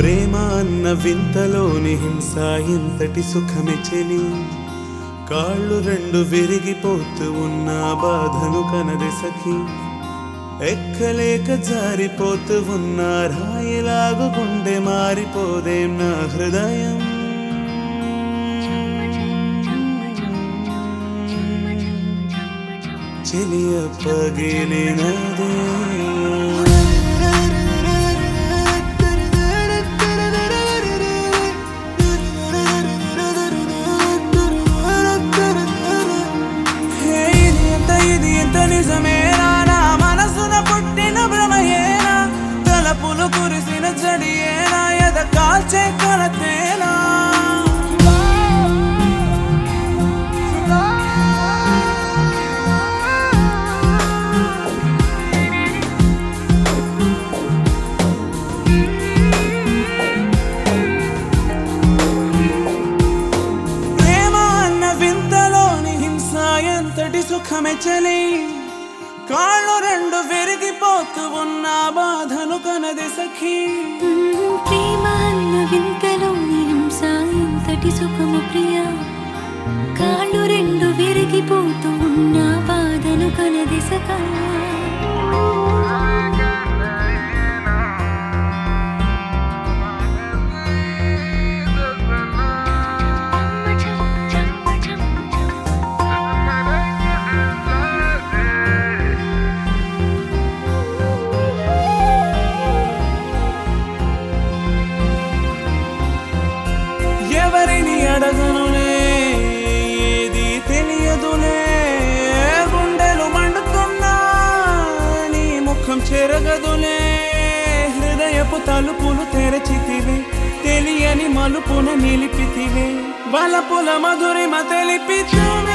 ప్రేమ అన్న వింతలోని హింస ఎంతటి సుఖమే చెలి కాళ్ళు రెండు విరిగిపోతూ ఉన్న బాధను కనది సఖి ఎక్కలేక జారిపోతూ ఉన్న రాయిలాగు గుండె మారిపోదేం నా హృదయం చెలియ పగిలినదే హే, ఇది ఎంత ఇది ఎంత నిజమేనా నా మనసున పుట్టిన భ్రమయేనా తలపులు కురిసిన జడియేనా ఎద కాల్చే కలతేనా ప్రేమ అన్న వింతలోని హింస ఎంతటి సుఖమే చలి కాళ్ళు రెండు విరిగిపోతూ ఉన్న బాధను కనది సఖీ ప్రేమ అన్న వింతలోని హింస ఎంతటి సుఖము ప్రియ కాళ్ళు రెండు విరిగిపోతూ ఉన్న బాధను కనదిసగా ఎవరిని అడగనులే ఏది తెలియదులే గుండెలు మండుతున్నా నీ ముఖం చెరగదులే హృదయపు తలుపులు తెరచితివే తెలియని మలుపున నిలిపితివే బలపుల మధురిమ తెలిపితువే